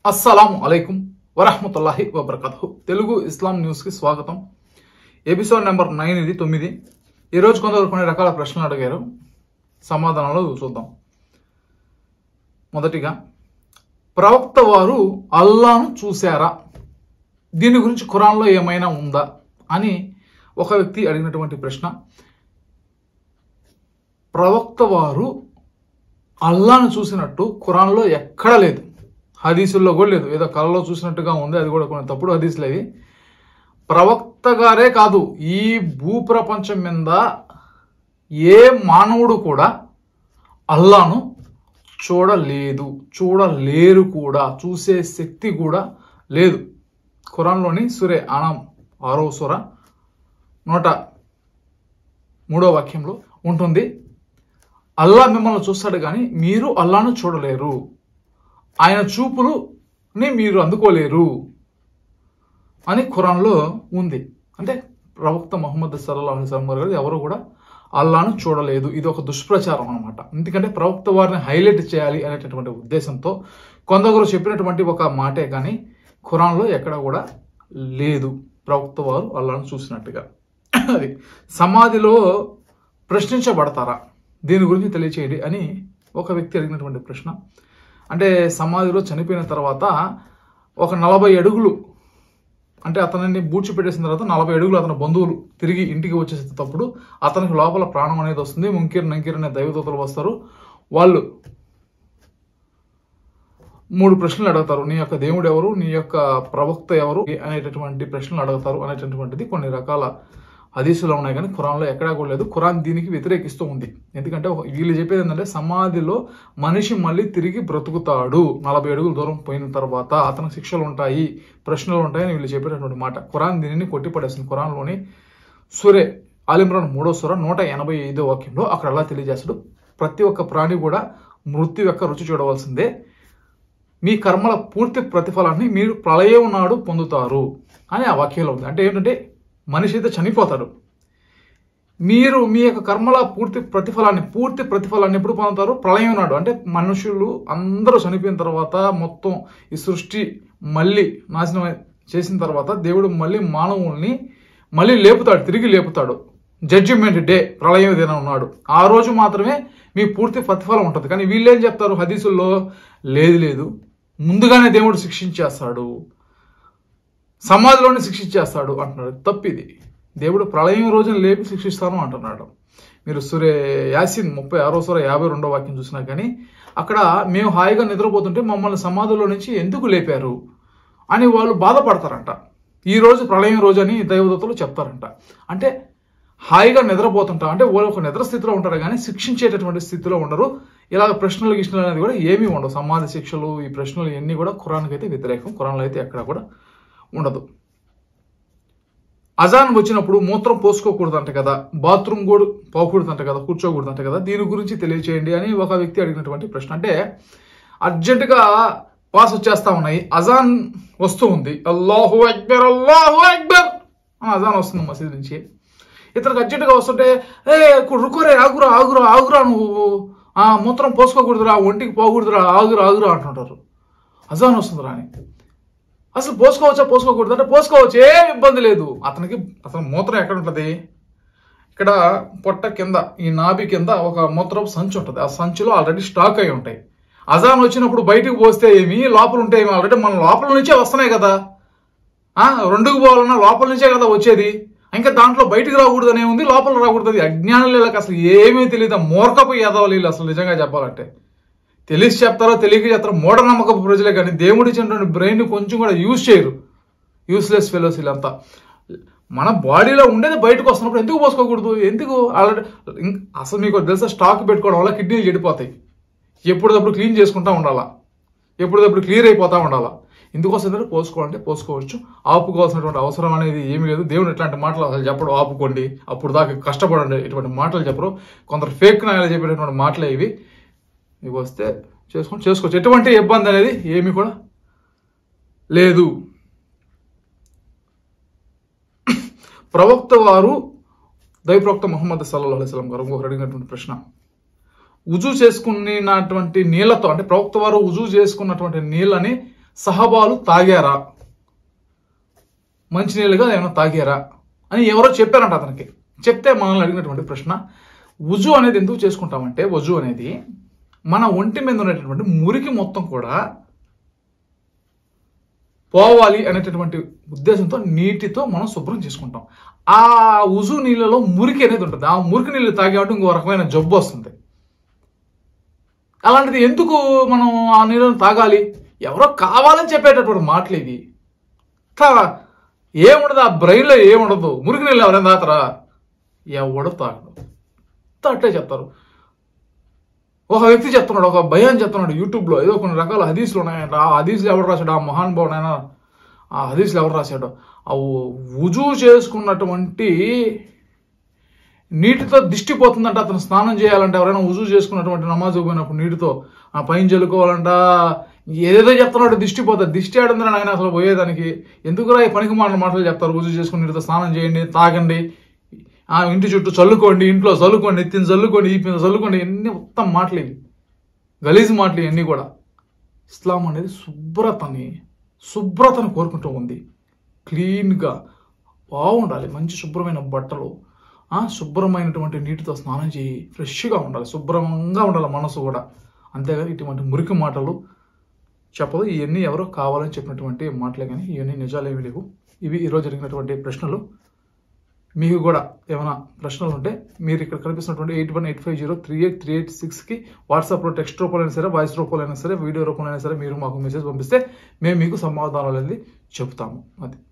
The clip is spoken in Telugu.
అస్సలం అలైకుం వరహమతుల్లాహి వబర్కతు తెలుగు ఇస్లాం న్యూస్కి స్వాగతం ఎపిసోడ్ నెంబర్ నైన్ ఇది తొమ్మిది ఈరోజు కొందరు కొన్ని రకాల ప్రశ్నలు అడిగారు సమాధానాలు చూద్దాం మొదటిగా ప్రవక్త వారు అల్లాను చూశారా దీని గురించి ఖురాన్లో ఏమైనా ఉందా అని ఒక వ్యక్తి అడిగినటువంటి ప్రశ్న ప్రవక్త వారు అల్లాను చూసినట్టు ఖురాన్లో ఎక్కడ లేదు హదీసుల్లో కూడా లేదు ఏదో కళలో చూసినట్టుగా ఉంది అది కూడా కొన్ని తప్పుడు హదీసులు అవి ప్రవక్త గారే కాదు ఈ భూప్రపంచం మీద ఏ మానవుడు కూడా అల్లాను చూడలేదు చూడలేరు కూడా చూసే శక్తి కూడా లేదు ఖురాన్లోని సురే అనం ఆరో సుర నూట మూడో వాక్యంలో ఉంటుంది అల్లా మిమ్మల్ని చూస్తాడు కానీ మీరు అల్లాను చూడలేరు ఆయన చూపులుని మీరు అందుకోలేరు అని ఖురాన్లో ఉంది అంటే ప్రవక్త మొహమ్మద్ సల్లాహు అలైస్లం గారు ఎవరు కూడా అల్లాను చూడలేదు ఇది ఒక దుష్ప్రచారం అనమాట ఎందుకంటే ప్రవక్త వారిని హైలైట్ చేయాలి అనేటటువంటి ఉద్దేశంతో కొందరు చెప్పినటువంటి ఒక మాటే కానీ ఖురాన్లో ఎక్కడ కూడా లేదు ప్రవక్త వారు అల్లాను చూసినట్టుగా అది సమాధిలో ప్రశ్నించబడతారా దీని గురించి తెలియచేయండి అని ఒక వ్యక్తి అడిగినటువంటి ప్రశ్న అంటే సమాధిలో చనిపోయిన తర్వాత ఒక నలభై అడుగులు అంటే అతనిని బూడ్చిపెట్టేసిన తర్వాత నలభై అడుగులు అతని బంధువులు తిరిగి ఇంటికి వచ్చేసేటప్పుడు అతనికి లోపల ప్రాణం అనేది వస్తుంది ముంకిర్ నంకిర్ అనే దైవదూతలు వస్తారు వాళ్ళు మూడు ప్రశ్నలు అడుగుతారు నీ యొక్క దేవుడు ఎవరు నీ యొక్క ప్రవక్త ఎవరు అనేటటువంటి ప్రశ్నలు అడుగుతారు అనేటటువంటిది కొన్ని రకాల హదీసులో ఉన్నాయి కానీ ఖురాన్లో ఎక్కడా కూడా లేదు ఖురాన్ దీనికి వ్యతిరేకిస్తూ ఉంది ఎందుకంటే ఒక- వీళ్ళు చెప్పేది ఏంటంటే సమాధిలో మనిషి మళ్ళీ తిరిగి బ్రతుకుతాడు నలభై అడుగుల దూరం పోయిన తర్వాత అతనికి శిక్షలు ఉంటాయి ప్రశ్నలు ఉంటాయని వీళ్ళు చెప్పేటటువంటి మాట ఖురాన్ దీనిని కొట్టిపడేస్తుంది ఖురాన్లోని సురే ఆలిమ్రాన్ మూడో సుర నూట ఎనభై ఐదో వాక్యంలో అక్కడ అలా తెలియజేస్తాడు ప్రతి ఒక్క ప్రాణి కూడా మృత్యు యొక్క రుచి చూడవలసిందే మీ కర్మల పూర్తి ప్రతిఫలాన్ని మీరు ప్రళయం నాడు పొందుతారు అని ఆ వాక్యంలో ఉంది అంటే ఏంటంటే మనిషి అయితే చనిపోతాడు మీరు మీ యొక్క కర్మల పూర్తి ప్రతిఫలాన్ని పూర్తి ప్రతిఫలాన్ని ఎప్పుడు పొందుతారు ప్రళయం నాడు అంటే మనుషులు అందరూ చనిపోయిన తర్వాత మొత్తం ఈ సృష్టి మళ్ళీ నాశనం చేసిన తర్వాత దేవుడు మళ్ళీ మానవుల్ని మళ్ళీ లేపుతాడు తిరిగి లేపుతాడు జడ్జిమెంట్ డే ప్రళయం దినం ఉన్నాడు ఆ రోజు మాత్రమే మీ పూర్తి ప్రతిఫలం ఉంటుంది కానీ వీళ్ళేం చెప్తారు హదీసుల్లో లేదు లేదు ముందుగానే దేవుడు శిక్షించేస్తాడు సమాధిలోనే శిక్షించేస్తాడు అంటున్నాడు తప్పిది దేవుడు ప్రళయం రోజున లేపి శిక్షిస్తాను అంటున్నాడు మీరు సురే యాసిన్ ముప్పై ఆరో సుర యాభై రెండో వాక్యం చూసినా కానీ అక్కడ మేము హాయిగా నిద్రపోతుంటే మమ్మల్ని సమాధిలో నుంచి ఎందుకు లేపారు అని వాళ్ళు బాధపడతారంట ఈ రోజు ప్రళయం రోజు అని దైవదత్తులు చెప్తారంట అంటే హాయిగా నిద్రపోతుంటాం అంటే వాళ్ళు ఒక నిద్ర స్థితిలో ఉంటారు కానీ శిక్షించేటటువంటి స్థితిలో ఉండరు ఇలా ప్రశ్నలు గిష్ణలు అనేది కూడా ఏమీ ఉండవు సమాధి శిక్షలు ఈ ప్రశ్నలు ఇవన్నీ కూడా ఖురాన్కి అయితే వ్యతిరేకం ఖురాన్లో అయితే ఎక్కడ కూడా ఉండదు అజాన్ వచ్చినప్పుడు మూత్రం పోసుకోకూడదంట కదా బాత్రూమ్ కూడా పోకూడదంట కదా కూర్చోకూడదంట కదా దీని గురించి తెలియచేయండి అని ఒక వ్యక్తి అడిగినటువంటి ప్రశ్న అంటే అర్జెంటుగా పాస్ వచ్చేస్తా ఉన్నాయి అజాన్ వస్తూ ఉంది అల్లాహు అక్బర్ అల్లాహు అక్బర్ అని అజాన్ వస్తుంది మసీద్ నుంచి ఇతనికి అర్జెంటుగా వస్తుంటే ఏ రుకోరే ఆగురా ఆగురా ఆగురా నువ్వు ఆ మూత్రం పోసుకోకూడదురా ఒంటికి పోకూడదురా ఆగురా ఆగురా అంటుంటారు అజాన్ వస్తుందిరా అని అసలు పోసుకోవచ్చా పోసుకోకూడదు అంటే పోసుకోవచ్చు ఏం ఇబ్బంది లేదు అతనికి అసలు మూత్రం ఎక్కడ ఉంటుంది ఇక్కడ పొట్ట కింద ఈ నాభి కింద ఒక మూత్రపు సంచి ఉంటుంది ఆ సంచిలో ఆల్రెడీ స్టాక్ అయి ఉంటాయి అజాన్ వచ్చినప్పుడు బయటకు పోస్తే ఏమి లోపల ఉంటే ఏమి ఆల్రెడీ మన లోపల నుంచే వస్తున్నాయి కదా ఆ రెండుకు పోవాలన్నా లోపల నుంచే కదా వచ్చేది ఇంకా దాంట్లో బయటికి రాకూడదనే ఉంది లోపల రాకూడదు అజ్ఞానం లేక అసలు ఏమీ తెలియదు మూర్ఖపు ఎదవాలి వీళ్ళు అసలు నిజంగా చెప్పాలంటే తెలిసి చెప్తారో తెలియక చెప్తారో మూఢనమ్మకపు ప్రజలే కానీ దేవుడు ఇచ్చినటువంటి బ్రెయిన్ కొంచెం కూడా యూజ్ చేయరు యూస్లెస్ ఫెలోస్ వీళ్ళంతా మన బాడీలో ఉండేది బయటకు వస్తున్నప్పుడు ఎందుకు పోసుకోకూడదు ఎందుకు ఆల్రెడీ ఇం- అసలు మీకు తెలుసా స్టాక్ పెట్టుకోవడం వల్ల కిడ్నీలు చెడిపోతాయి ఎప్పుడప్పుడు క్లీన్ చేసుకుంటా ఉండాలా ఎప్పుడప్పుడు క్లియర్ అయిపోతా ఉండాలా ఇందుకోసం ఏంటంటే పోసుకోవాలంటే పోసుకోవచ్చు ఆపుకోవాల్సినటువంటి అవసరం అనేది ఏమీ లేదు దేవుడు ఇట్లాంటి మాటలు అసలు చెప్పడం ఆపుకోండి అప్పుడు దాకా కష్టపడండి ఇటువంటి మాటలు చెప్పరు కొందరు ఫేక్ నాయలు చెప్పేటటువంటి మాటలే ఇవి ఇవి వస్తే చేసుకొని చేసుకోవచ్చు ఎటువంటి ఇబ్బంది అనేది ఏమీ కూడా లేదు ప్రవక్త వారు దైవప్రవక్త మొహమ్మద్ సల్లాహు అలైస్లం గారు ఇంకొకరు అడిగినటువంటి ప్రశ్న ఉజు చేసుకున్నటువంటి నీళ్లతో అంటే ప్రవక్త వారు ఉజు చేసుకున్నటువంటి నీళ్ళని సహబాలు తాగారా మంచినీళ్ళుగా ఏమైనా తాగారా అని ఎవరో చెప్పారంట అతనికి చెప్తే మనల్ని అడిగినటువంటి ప్రశ్న ఉజు అనేది ఎందుకు చేసుకుంటామంటే వజు అనేది మన ఒంటి మీద ఉన్నటువంటి మురికి మొత్తం కూడా పోవాలి అనేటటువంటి ఉద్దేశంతో నీటితో మనం శుభ్రం చేసుకుంటాం ఆ ఉజు నీళ్ళలో మురికి అనేది ఉంటుంది ఆ మురికి నీళ్ళు తాగేమంటే ఇంకో రకమైన జబ్బు వస్తుంది అలాంటిది ఎందుకు మనం ఆ నీళ్ళను తాగాలి ఎవరో కావాలని చెప్పేటటువంటి మాటలు ఇవి తా ఏముండదు ఆ బ్రెయిన్లో ఏముండదు మురికి నీళ్ళు ఎవరైనా తాతరా ఎవడు తాగడు అట్టే చెప్తారు ఒక వ్యక్తి చెప్తున్నాడు ఒక భయాన్ని చెప్తున్నాడు యూట్యూబ్లో ఏదో కొన్ని రకాల హదీసులు ఉన్నాయంట ఆ హదీసులు ఎవరు రాశాడు ఆ మహానుభావుడైనా ఆ హదీసులు ఎవరు రాశాడు ఆ ఉజు చేసుకున్నటువంటి నీటితో దిష్టి పోతుందంట అతను స్నానం చేయాలంటే ఎవరైనా ఉజు చేసుకున్నటువంటి నమాజ్ పోయినప్పుడు నీటితో ఆ పైన చల్లుకోవాలంట ఏదేదో చెప్తున్నాడు దిష్టి పోతుంది దిష్టి ఆడుందని ఆయన అసలు పోయేదానికి ఎందుకురా ఈ పనికి మాటలు మాటలు చెప్తారు ఉజు చేసుకుని నీటితో స్నానం చేయండి తాగండి ఆ ఇంటి చుట్టూ చల్లుకోండి ఇంట్లో చల్లుకోండి ఎత్తిన చల్లుకోండి ఈ మీద చల్లుకోండి ఎన్ని మొత్తం మాటలు ఇవి గలీజ్ మాటలు ఇవన్నీ కూడా ఇస్లాం అనేది శుభ్రతని శుభ్రతను కోరుకుంటూ ఉంది క్లీన్గా బాగుండాలి మంచి శుభ్రమైన బట్టలు ఆ శుభ్రమైనటువంటి నీటితో స్నానం చేయి ఫ్రెష్గా ఉండాలి శుభ్రంగా ఉండాలి మనసు కూడా అంతేగాని ఇటువంటి మురికి మాటలు చెప్పదు ఇవన్నీ ఎవరో కావాలని చెప్పినటువంటి మాటలే కానీ ఇవన్నీ నిజాలేమీ లేవు ఇవి ఈరోజు జరిగినటువంటి ప్రశ్నలు మీకు కూడా ఏమైనా ప్రశ్నలు ఉంటే మీరు ఇక్కడ కనిపిస్తున్నటువంటి eight one eight five zero three eight three eight సిక్స్కి వాట్సాప్లో టెక్స్ట్ రూపంలో అయినా సరే వాయిస్ రూపంలో అయినా సరే వీడియో రూపంలో అయినా సరే మీరు మాకు మెసేజ్ పంపిస్తే మేము మీకు సమాధానాలు అనేది చెప్తాము అది